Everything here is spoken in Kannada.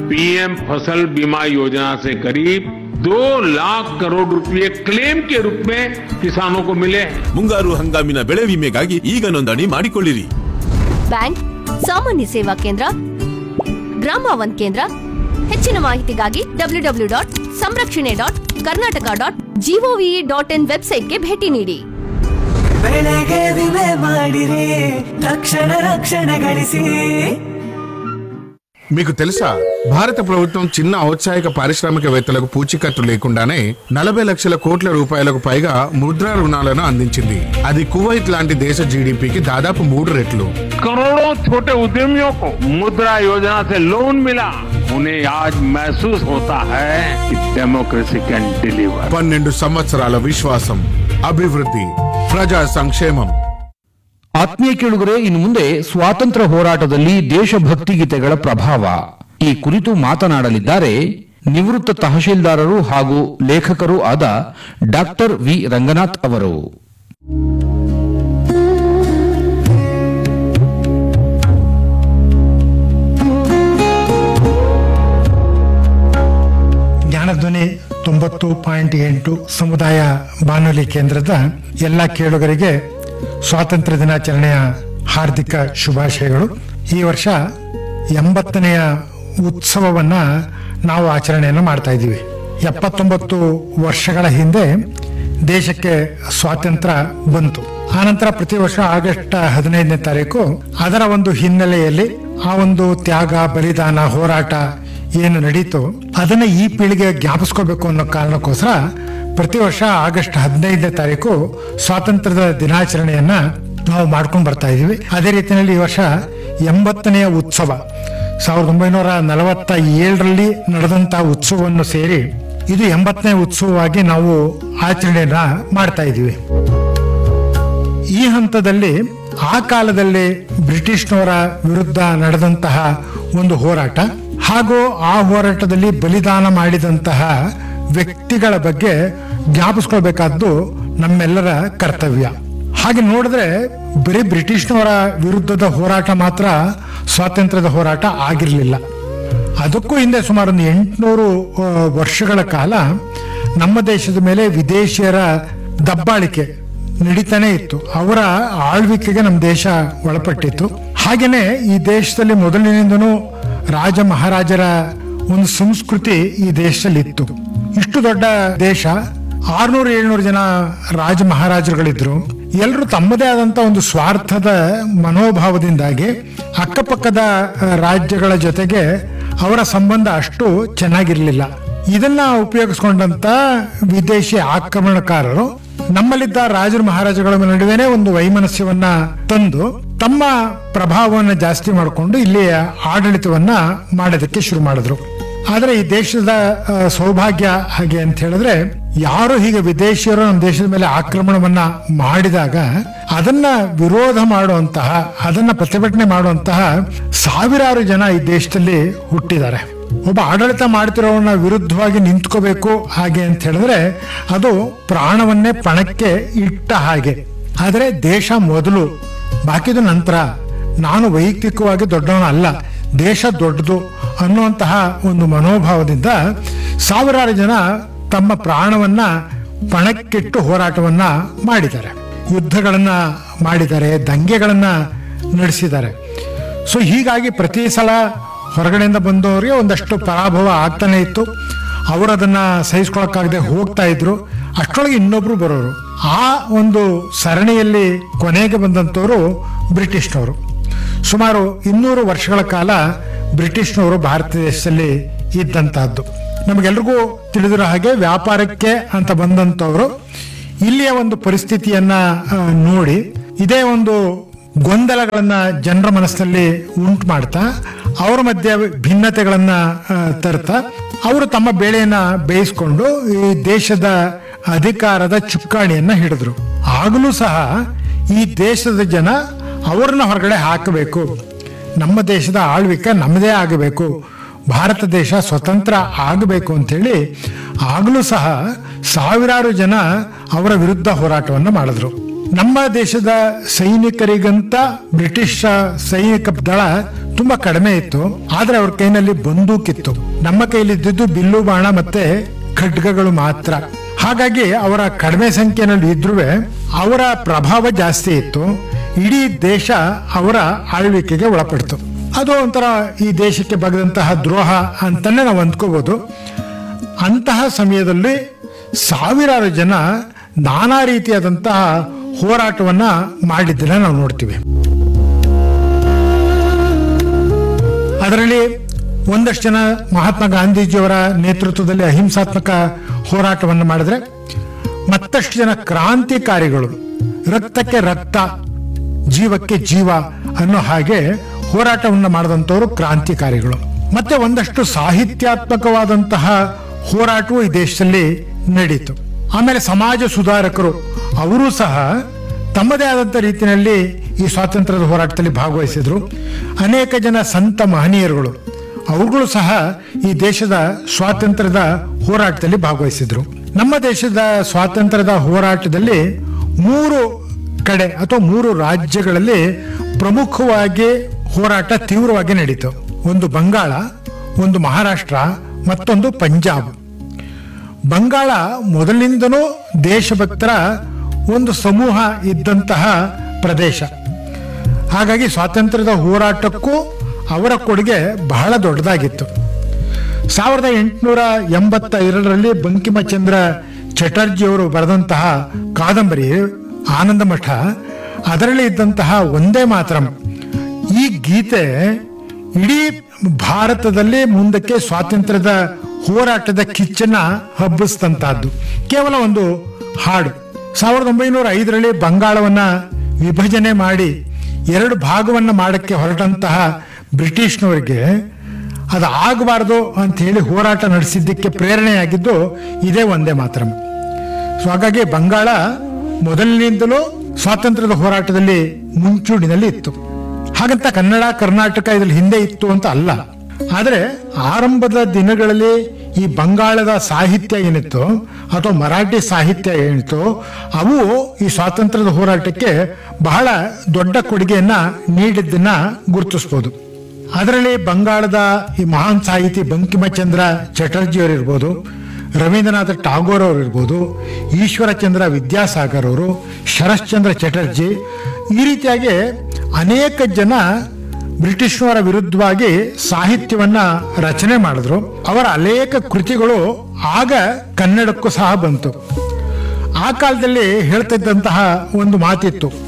पीएम फसल बीमा योजना से करीब दो लाख करोड़ रुपए क्लेम के रूप में किसानों को मिले हैं ಮುಂಗಾರು ಹಂಗಾಮಿನ ಬೆಳೆ ವಿಮೆಗಾಗಿ ಈಗ ನೋಂದಣಿ ಮಾಡಿಕೊಳ್ಳಿರಿ ಬ್ಯಾಂಕ್ ಸಾಮಾನ್ಯ ಸೇವಾ ಕೇಂದ್ರ ಗ್ರಾಮ ಒನ್ ಕೇಂದ್ರ ಹೆಚ್ಚಿನ ಮಾಹಿತಿಗಾಗಿ ಡಬ್ಲ್ಯೂ ಡಬ್ಲ್ಯೂ ಡಾಟ್ ಸಂರಕ್ಷಣೆ dot Karnataka dot GOV dot in ವೆಬ್ಸೈಟ್ಗೆ ಭೇಟಿ ನೀಡಿ ಬೆಳೆಗೆ ವಿಮೆ ಮಾಡಿರಿ ತಕ್ಷಣ ರಕ್ಷಣೆ ಗಳಿಸಿ మీకు తెలుసా భారత ప్రభుత్వం చిన్న ఔత్సాహిక పారిశ్రామికవేత్తలకు పూచీకత్తు లేకుండానే నలభై లక్షల కోట్ల రూపాయలకు పైగా ముద్రా రుణాలను అందించింది అది కువైట్ లాంటి దేశ జీడిపికి దాదాపు మూడు రెట్లు करोड़ों छोटे उद्यमियों को मुद्रा योजना से लोन मिला उन्हें आज महसूस होता है कि डेमोक्रेसी कैन डिलीवर పన్నెండు సంవత్సరాల విశ్వాసం అభివృద్ధి ప్రజా సంక్షేమం ಆತ್ಮೀಯ ಕೇಳುಗರೆ ಇನ್ನು ಮುಂದೆ ಸ್ವಾತಂತ್ರ್ಯ ಹೋರಾಟದಲ್ಲಿ ದೇಶಭಕ್ತಿ ಗೀತೆಗಳ ಪ್ರಭಾವ ಈ ಕುರಿತು ಮಾತನಾಡಲಿದ್ದಾರೆ ನಿವೃತ್ತ ತಹಶೀಲ್ದಾರರು ಹಾಗೂ ಲೇಖಕರೂ ಆದ ಡಾಕ್ಟರ್ ವಿ ರಂಗನಾಥ್ ಅವರು ಜ್ಞಾನಧ್ವನಿ ತೊಂಬತ್ತು ಪಾಯಿಂಟ್ ಎಂಟು ಸಮುದಾಯ ಬಾನುಲಿ ಕೇಂದ್ರದ ಎಲ್ಲ ಕೇಳುಗರಿಗೆ ಸ್ವಾತಂತ್ರ್ಯ ದಿನಾಚರಣೆಯ ಹಾರ್ದಿಕ ಶುಭಾಶಯಗಳು ಈ ವರ್ಷ ಎಂಬತ್ತನೆಯ ಉತ್ಸವವನ್ನ ನಾವು ಆಚರಣೆಯನ್ನು ಮಾಡ್ತಾ ಇದ್ದೀವಿ ಎಪ್ಪತ್ತೊಂಬತ್ತು ವರ್ಷಗಳ ಹಿಂದೆ ದೇಶಕ್ಕೆ ಸ್ವಾತಂತ್ರ್ಯ ಬಂತು ಆನಂತರ ಪ್ರತಿ ವರ್ಷ ಆಗಸ್ಟ್ ಹದಿನೈದನೇ ತಾರೀಕು ಅದರ ಒಂದು ಹಿನ್ನೆಲೆಯಲ್ಲಿ ಆ ಒಂದು ತ್ಯಾಗ ಬಲಿದಾನ ಹೋರಾಟ ಏನು ನಡೀತು ಅದನ್ನ ಈ ಪೀಳಿಗೆ ಜ್ಞಾಪಿಸ್ಕೋಬೇಕು ಅನ್ನೋ ಕಾರಣಕ್ಕೋಸ್ಕರ ಪ್ರತಿ ವರ್ಷ ಆಗಸ್ಟ್ ಹದಿನೈದನೇ ತಾರೀಕು ಸ್ವಾತಂತ್ರ್ಯದ ದಿನಾಚರಣೆಯನ್ನ ನಾವು ಮಾಡ್ಕೊಂಡು ಬರ್ತಾ ಇದೀವಿ ಅದೇ ರೀತಿಯಲ್ಲಿ ಈ ವರ್ಷ ಎಂಬತ್ತನೆಯ ಉತ್ಸವ ಸಾವಿರದ ಒಂಬೈನೂರ ನಲವತ್ತ ಏಳರಲ್ಲಿ ನಡೆದಂತ ಉತ್ಸವವನ್ನು ಸೇರಿ ಇದು ಎಂಬತ್ತನೇ ಉತ್ಸವವಾಗಿ ನಾವು ಆಚರಣೆಯನ್ನ ಮಾಡ್ತಾ ಇದೀವಿ ಈ ಹಂತದಲ್ಲಿ ಆ ಕಾಲದಲ್ಲಿ ಬ್ರಿಟಿಷ್ನವರ ವಿರುದ್ಧ ನಡೆದಂತಹ ಒಂದು ಹೋರಾಟ ಹಾಗೂ ಆ ಹೋರಾಟದಲ್ಲಿ ಬಲಿದಾನ ಮಾಡಿದಂತಹ ವ್ಯಕ್ತಿಗಳ ಬಗ್ಗೆ ಜ್ಞಾಪಿಸ್ಕೊಳ್ಬೇಕಾದ್ದು ನಮ್ಮೆಲ್ಲರ ಕರ್ತವ್ಯ ಹಾಗೆ ನೋಡಿದ್ರೆ ಬರೀ ಬ್ರಿಟಿಷ್ನವರ ವಿರುದ್ಧದ ಹೋರಾಟ ಮಾತ್ರ ಸ್ವಾತಂತ್ರ್ಯದ ಹೋರಾಟ ಆಗಿರಲಿಲ್ಲ ಅದಕ್ಕೂ ಹಿಂದೆ ಸುಮಾರು ಒಂದು ಎಂಟುನೂರು ವರ್ಷಗಳ ಕಾಲ ನಮ್ಮ ದೇಶದ ಮೇಲೆ ವಿದೇಶಿಯರ ದಬ್ಬಾಳಿಕೆ ನಡೀತಾನೆ ಇತ್ತು ಅವರ ಆಳ್ವಿಕೆಗೆ ನಮ್ಮ ದೇಶ ಒಳಪಟ್ಟಿತ್ತು ಹಾಗೇನೆ ಈ ದೇಶದಲ್ಲಿ ಮೊದಲಿನಿಂದನೂ ರಾಜ ಮಹಾರಾಜರ ಒಂದು ಸಂಸ್ಕೃತಿ ಈ ದೇಶದಲ್ಲಿ ಇತ್ತು ಇಷ್ಟು ದೊಡ್ಡ ದೇಶ ಆರ್ನೂರು ಏಳ್ನೂರು ಜನ ರಾಜ ಮಹಾರಾಜರುಗಳಿದ್ರು ಎಲ್ಲರೂ ತಮ್ಮದೇ ಆದಂತ ಒಂದು ಸ್ವಾರ್ಥದ ಮನೋಭಾವದಿಂದಾಗಿ ಅಕ್ಕಪಕ್ಕದ ಆ, ರಾಜ್ಯಗಳ ಜೊತೆಗೆ ಅವರ ಸಂಬಂಧ ಅಷ್ಟು ಚೆನ್ನಾಗಿರ್ಲಿಲ್ಲ ಇದನ್ನ ಉಪಯೋಗಿಸ್ಕೊಂಡಂತ ವಿದೇಶಿ ಆಕ್ರಮಣಕಾರರು ನಮ್ಮಲ್ಲಿದ್ದ ರಾಜರು ಮಹಾರಾಜಗಳ ನಡುವೆನೆ ಒಂದು ವೈಮನಸ್ಯವನ್ನ ತಂದು ತಮ್ಮ ಪ್ರಭಾವವನ್ನು ಜಾಸ್ತಿ ಮಾಡಿಕೊಂಡು ಇಲ್ಲಿಯ ಆಡಳಿತವನ್ನ ಮಾಡೋದಕ್ಕೆ ಶುರು ಮಾಡಿದ್ರು ಆದ್ರೆ ಈ ದೇಶದ ಆ, ಸೌಭಾಗ್ಯ ಹಾಗೆ ಅಂತ ಹೇಳಿದ್ರೆ ಯಾರು ಹೀಗೆ ವಿದೇಶಿಯರು ನಮ್ಮ ದೇಶದ ಮೇಲೆ ಆಕ್ರಮಣವನ್ನ ಮಾಡಿದಾಗ ಅದನ್ನ ವಿರೋಧ ಮಾಡುವಂತಹ ಅದನ್ನ ಪ್ರತಿಭಟನೆ ಮಾಡುವಂತಹ ಸಾವಿರಾರು ಜನ ಈ ದೇಶದಲ್ಲಿ ಹುಟ್ಟಿದ್ದಾರೆ ಒಬ್ಬ ಆಡಳಿತ ಮಾಡ್ತಿರೋವನ್ನ ವಿರುದ್ಧವಾಗಿ ನಿಂತ್ಕೋಬೇಕು ಹಾಗೆ ಅಂತ ಹೇಳಿದ್ರೆ ಅದು ಪ್ರಾಣವನ್ನೇ ಪಣಕ್ಕೆ ಇಟ್ಟ ಹಾಗೆ ಆದ್ರೆ ದೇಶ ಮೊದಲು ಬಾಕಿದು ನಂತರ ನಾನು ವೈಯಕ್ತಿಕವಾಗಿ ದೊಡ್ಡವನಲ್ಲ ದೇಶ ದೊಡ್ಡದು ಅನ್ನುವಂತಹ ಒಂದು ಮನೋಭಾವದಿಂದ ಸಾವಿರಾರು ಜನ ತಮ್ಮ ಪ್ರಾಣವನ್ನ ಪಣಕ್ಕಿಟ್ಟು ಹೋರಾಟವನ್ನ ಮಾಡಿದ್ದಾರೆ ಯುದ್ಧಗಳನ್ನ ಮಾಡಿದ್ದಾರೆ ದಂಗೆಗಳನ್ನ ನಡೆಸಿದ್ದಾರೆ ಸೊ ಹೀಗಾಗಿ ಪ್ರತಿ ಸಲ ಹೊರಗಡೆಯಿಂದ ಬಂದವರಿಗೆ ಒಂದಷ್ಟು ಪರಾಭವ ಆಗ್ತಾನೆ ಇತ್ತು ಅವರು ಅದನ್ನ ಸಹಿಸ್ಕೊಳಕ್ಕಾಗದೆ ಹೋಗ್ತಾ ಇದ್ರು ಅಷ್ಟರೊಳಗೆ ಇನ್ನೊಬ್ರು ಬರೋರು ಆ ಒಂದು ಸರಣಿಯಲ್ಲಿ ಕೊನೆಗೆ ಬಂದಂಥವರು ಬ್ರಿಟಿಷ್ನವರು ಸುಮಾರು ಇನ್ನೂರು ವರ್ಷಗಳ ಕಾಲ ಬ್ರಿಟಿಷ್ನವರು ಭಾರತ ದೇಶದಲ್ಲಿ ಇದ್ದಂತಹದ್ದು ನಮಗೆಲ್ರಿಗೂ ತಿಳಿದಿರೋ ಹಾಗೆ ವ್ಯಾಪಾರಕ್ಕೆ ಅಂತ ಬಂದಂಥವರು ಇಲ್ಲಿಯ ಒಂದು ಪರಿಸ್ಥಿತಿಯನ್ನ ಆ, ನೋಡಿ ಇದೇ ಒಂದು ಗೊಂದಲಗಳನ್ನ ಜನರ ಮನಸ್ಸಿನಲ್ಲಿ ಉಂಟು ಮಾಡ್ತಾ ಅವರ ಮಧ್ಯೆ ಭಿನ್ನತೆಗಳನ್ನ ಆ, ತರ್ತಾ ಅವರು ತಮ್ಮ ಬೇಳೆಯನ್ನ ಬೇಯಿಸ್ಕೊಂಡು ಈ ದೇಶದ ಅಧಿಕಾರದ ಚುಕ್ಕಾಣಿಯನ್ನ ಹಿಡಿದ್ರು ಆಗಲೂ ಸಹ ಈ ದೇಶದ ಜನ ಅವ್ರನ್ನ ಹೊರಗಡೆ ಹಾಕಬೇಕು ನಮ್ಮ ದೇಶದ ಆಳ್ವಿಕೆ ನಮ್ಮದೇ ಆಗಬೇಕು ಭಾರತ ದೇಶ ಸ್ವತಂತ್ರ ಆಗಬೇಕು ಅಂತೇಳಿ ಆಗಲೂ ಸಹ ಸಾವಿರಾರು ಜನ ಅವರ ವಿರುದ್ಧ ಹೋರಾಟವನ್ನು ಮಾಡಿದ್ರು ನಮ್ಮ ದೇಶದ ಸೈನಿಕರಿಗಂತ ಬ್ರಿಟಿಷ್ ಸೈನಿಕ ದಳ ತುಂಬಾ ಕಡಿಮೆ ಇತ್ತು ಆದ್ರೆ ಅವ್ರ ಕೈನಲ್ಲಿ ಬಂದೂಕಿತ್ತು ನಮ್ಮ ಕೈಲಿದ್ದಿದ್ದು ಬಿಲ್ಲು ಬಾಣ ಮತ್ತೆ ಖಡ್ಗಗಳು ಮಾತ್ರ ಹಾಗಾಗಿ ಅವರ ಕಡಿಮೆ ಸಂಖ್ಯೆಯಲ್ಲಿ ಇದ್ರೂ ಅವರ ಪ್ರಭಾವ ಜಾಸ್ತಿ ಇತ್ತು ಇಡೀ ದೇಶ ಅವರ ಆಳ್ವಿಕೆಗೆ ಒಳಪಡ್ತು ಅದು ಒಂಥರ ಈ ದೇಶಕ್ಕೆ ಬಗೆದಂತಹ ದ್ರೋಹ ಅಂತಾನೆ ನಾವು ಅಂದ್ಕೋಬಹುದು ಅಂತಹ ಸಮಯದಲ್ಲಿ ಸಾವಿರಾರು ಜನ ನಾನಾ ರೀತಿಯಾದಂತಹ ಹೋರಾಟವನ್ನ ಮಾಡಿದ್ದನ್ನ ನಾವು ನೋಡ್ತೀವಿ ಅದರಲ್ಲಿ ಒಂದಷ್ಟು ಜನ ಮಹಾತ್ಮ ಗಾಂಧೀಜಿಯವರ ನೇತೃತ್ವದಲ್ಲಿ ಅಹಿಂಸಾತ್ಮಕ ಹೋರಾಟವನ್ನು ಮಾಡಿದ್ರೆ ಮತ್ತಷ್ಟು ಜನ ಕ್ರಾಂತಿಕಾರಿಗಳು ರಕ್ತಕ್ಕೆ ರಕ್ತ ಜೀವಕ್ಕೆ ಜೀವ ಅನ್ನೋ ಹಾಗೆ ಹೋರಾಟವನ್ನು ಮಾಡಿದಂಥವರು ಕ್ರಾಂತಿಕಾರಿಗಳು ಮತ್ತೆ ಒಂದಷ್ಟು ಸಾಹಿತ್ಯಾತ್ಮಕವಾದಂತಹ ಹೋರಾಟವು ಈ ದೇಶದಲ್ಲಿ ನಡೀತು ಆಮೇಲೆ ಸಮಾಜ ಸುಧಾರಕರು ಅವರು ಸಹ ತಮ್ಮದೇ ಆದಂಥ ರೀತಿಯಲ್ಲಿ ಈ ಸ್ವಾತಂತ್ರ್ಯದ ಹೋರಾಟದಲ್ಲಿ ಭಾಗವಹಿಸಿದ್ರು ಅನೇಕ ಜನ ಸಂತ ಮಹನೀಯರುಗಳು ಅವರುಗಳು ಸಹ ಈ ದೇಶದ ಸ್ವಾತಂತ್ರ್ಯದ ಹೋರಾಟದಲ್ಲಿ ಭಾಗವಹಿಸಿದ್ರು ನಮ್ಮ ದೇಶದ ಸ್ವಾತಂತ್ರ್ಯದ ಹೋರಾಟದಲ್ಲಿ ಮೂರು ಕಡೆ ಅಥವಾ ಮೂರು ರಾಜ್ಯಗಳಲ್ಲಿ ಪ್ರಮುಖವಾಗಿ ಹೋರಾಟ ತೀವ್ರವಾಗಿ ನಡೀತು ಒಂದು ಬಂಗಾಳ ಒಂದು ಮಹಾರಾಷ್ಟ್ರ ಮತ್ತೊಂದು ಪಂಜಾಬ್ ಬಂಗಾಳ ಮೊದಲಿನಿಂದನೂ ದೇಶಭಕ್ತರ ಒಂದು ಸಮೂಹ ಇದ್ದಂತಹ ಪ್ರದೇಶ ಹಾಗಾಗಿ ಸ್ವಾತಂತ್ರ್ಯದ ಹೋರಾಟಕ್ಕೂ ಅವರ ಕೊಡುಗೆ ಬಹಳ ದೊಡ್ಡದಾಗಿತ್ತು ಸಾವಿರದ ಎಂಟುನೂರ ಎಂಬತ್ತ ಎರಡರಲ್ಲಿ ಬಂಕಿಮಚಂದ್ರ ಚಟರ್ಜಿಯವರು ಬರೆದಂತಹ ಕಾದಂಬರಿ ಆನಂದ ಮಠ ಅದರಲ್ಲಿ ಇದ್ದಂತಹ ಒಂದೇ ಮಾತ್ರ ಈ ಗೀತೆ ಇಡೀ ಭಾರತದಲ್ಲಿ ಮುಂದಕ್ಕೆ ಸ್ವಾತಂತ್ರ್ಯದ ಹೋರಾಟದ ಕಿಚ್ಚನ್ನ ಹಬ್ಬಿಸಿದಂತಹದ್ದು ಕೇವಲ ಒಂದು ಹಾಡು ಸಾವಿರದ ಒಂಬೈನೂರ ಐದರಲ್ಲಿ ಬಂಗಾಳವನ್ನ ವಿಭಜನೆ ಮಾಡಿ ಎರಡು ಭಾಗವನ್ನ ಮಾಡಕ್ಕೆ ಹೊರಟಂತಹ ಬ್ರಿಟಿಷ್ನವರಿಗೆ ಅದು ಆಗಬಾರ್ದು ಅಂತ ಹೇಳಿ ಹೋರಾಟ ನಡೆಸಿದ್ದಕ್ಕೆ ಪ್ರೇರಣೆಯಾಗಿದ್ದು ಇದೇ ಒಂದೇ ಮಾತ್ರ ಸೊ ಹಾಗಾಗಿ ಬಂಗಾಳ ಮೊದಲಿನಿಂದಲೂ ಸ್ವಾತಂತ್ರ್ಯದ ಹೋರಾಟದಲ್ಲಿ ಮುಂಚೂಣಿನಲ್ಲಿ ಇತ್ತು ಹಾಗಂತ ಕನ್ನಡ ಕರ್ನಾಟಕ ಇದ್ರಲ್ಲಿ ಹಿಂದೆ ಇತ್ತು ಅಂತ ಅಲ್ಲ ಆದರೆ ಆರಂಭದ ದಿನಗಳಲ್ಲಿ ಈ ಬಂಗಾಳದ ಸಾಹಿತ್ಯ ಏನಿತ್ತು ಅಥವಾ ಮರಾಠಿ ಸಾಹಿತ್ಯ ಏನಿತ್ತು ಅವು ಈ ಸ್ವಾತಂತ್ರ್ಯದ ಹೋರಾಟಕ್ಕೆ ಬಹಳ ದೊಡ್ಡ ಕೊಡುಗೆಯನ್ನ ನೀಡಿದ್ದನ್ನ ಗುರುತಿಸ್ಬೋದು ಅದರಲ್ಲಿ ಬಂಗಾಳದ ಈ ಮಹಾನ್ ಸಾಹಿತಿ ಬಂಕಿಮಚಂದ್ರ ಚಟರ್ಜಿಯವರು ಇರ್ಬೋದು ರವೀಂದ್ರನಾಥ ಟಾಗೋರ್ ಅವರು ಇರ್ಬೋದು ಈಶ್ವರಚಂದ್ರ ವಿದ್ಯಾಸಾಗರ್ ಅವರು ಶರಶ್ಚಂದ್ರ ಚಟರ್ಜಿ ಈ ರೀತಿಯಾಗಿ ಅನೇಕ ಜನ ಬ್ರಿಟಿಷ್ನವರ ವಿರುದ್ಧವಾಗಿ ಸಾಹಿತ್ಯವನ್ನ ರಚನೆ ಮಾಡಿದ್ರು ಅವರ ಅನೇಕ ಕೃತಿಗಳು ಆಗ ಕನ್ನಡಕ್ಕೂ ಸಹ ಬಂತು ಆ ಕಾಲದಲ್ಲಿ ಹೇಳ್ತಿದ್ದಂತಹ ಒಂದು ಮಾತಿತ್ತು